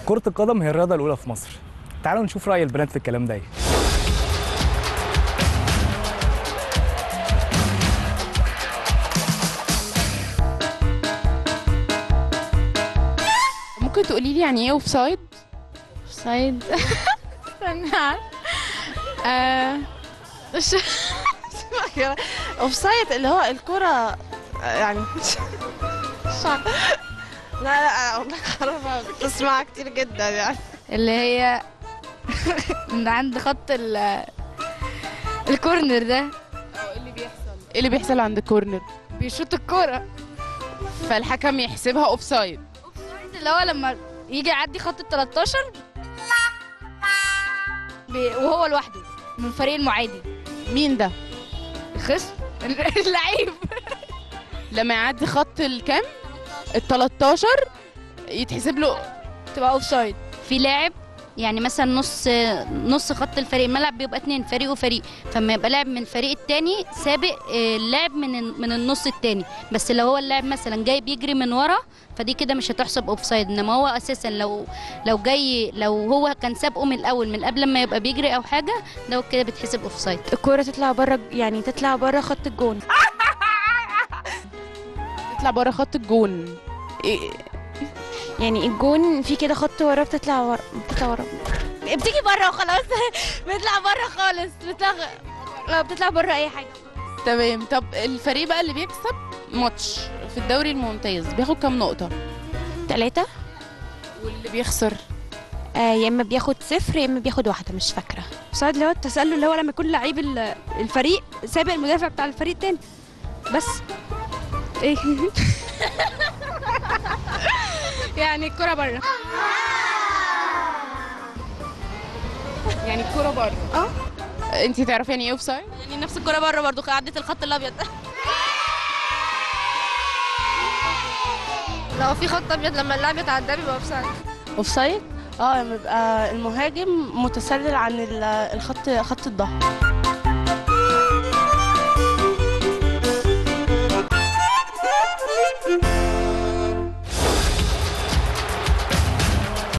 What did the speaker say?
كرة القدم هي الرياضة الأولى في مصر تعالوا نشوف رأي البنات في الكلام ده إيه ممكن تقولي لي يعني ايه اوف سايد سايد استنى آه مش اوف سايد اللي هو الكرة يعني مش عارفة. لا لا والله عارفة بسمعها كتير جدا يعني اللي هي من عند خط ال الكورنر ده ايه اللي بيحصل عند الكورنر بيشوط الكوره فالحكم يحسبها اوف سايد اللي هو لما يجي يعدي خط ال 13 بي- وهو لوحده من فريق المعادي مين ده الخصم اللعيب لما يعدي خط الكام ال 13 يتحسب له تبقى اوف سايد في لاعب يعني مثلا نص نص خط الفريق الملعب بيبقى اتنين فريق وفريق فما يبقى لاعب من الفريق التاني سابق آه، اللاعب من ال- من النص التاني بس لو هو اللاعب مثلا جاي بيجري من ورا فدي كده مش هتحسب اوف سايد انما هو اساسا لو لو جاي لو هو كان سابقه من الاول من قبل ما يبقى بيجري او حاجه ده كده بتحسب اوف سايد الكوره تطلع بره يعني تطلع بره خط الجون تطلع بره خط الجون إيه يعني الجون في كده خط وراه بتطلع ورا بتطلع ورا بتيجي بره وخلاص بتطلع بره خالص بتطلع لا بتطلع بره اي حاجه تمام طب الفريق بقى اللي بيكسب ماتش في الدوري الممتاز بياخد كام نقطة ثلاثة واللي بيخسر آه يا اما بياخد صفر يا اما بياخد واحدة مش فاكرة ساعد اللي هو التسلل اللي هو لما يكون لعيب ال- الفريق سابق المدافع بتاع الفريق التاني بس ايه يعني الكرة بره يعني الكورة بره اه. انت تعرفي يعني ايه اوف سايد يعني نفس الكرة بره برضو عدت الخط الابيض لو في خط ابيض لما اللاعب يتعدى بيبقى اوف سايد اوف سايد اه لما يبقى المهاجم متسلل عن ال- الخط خط الظهر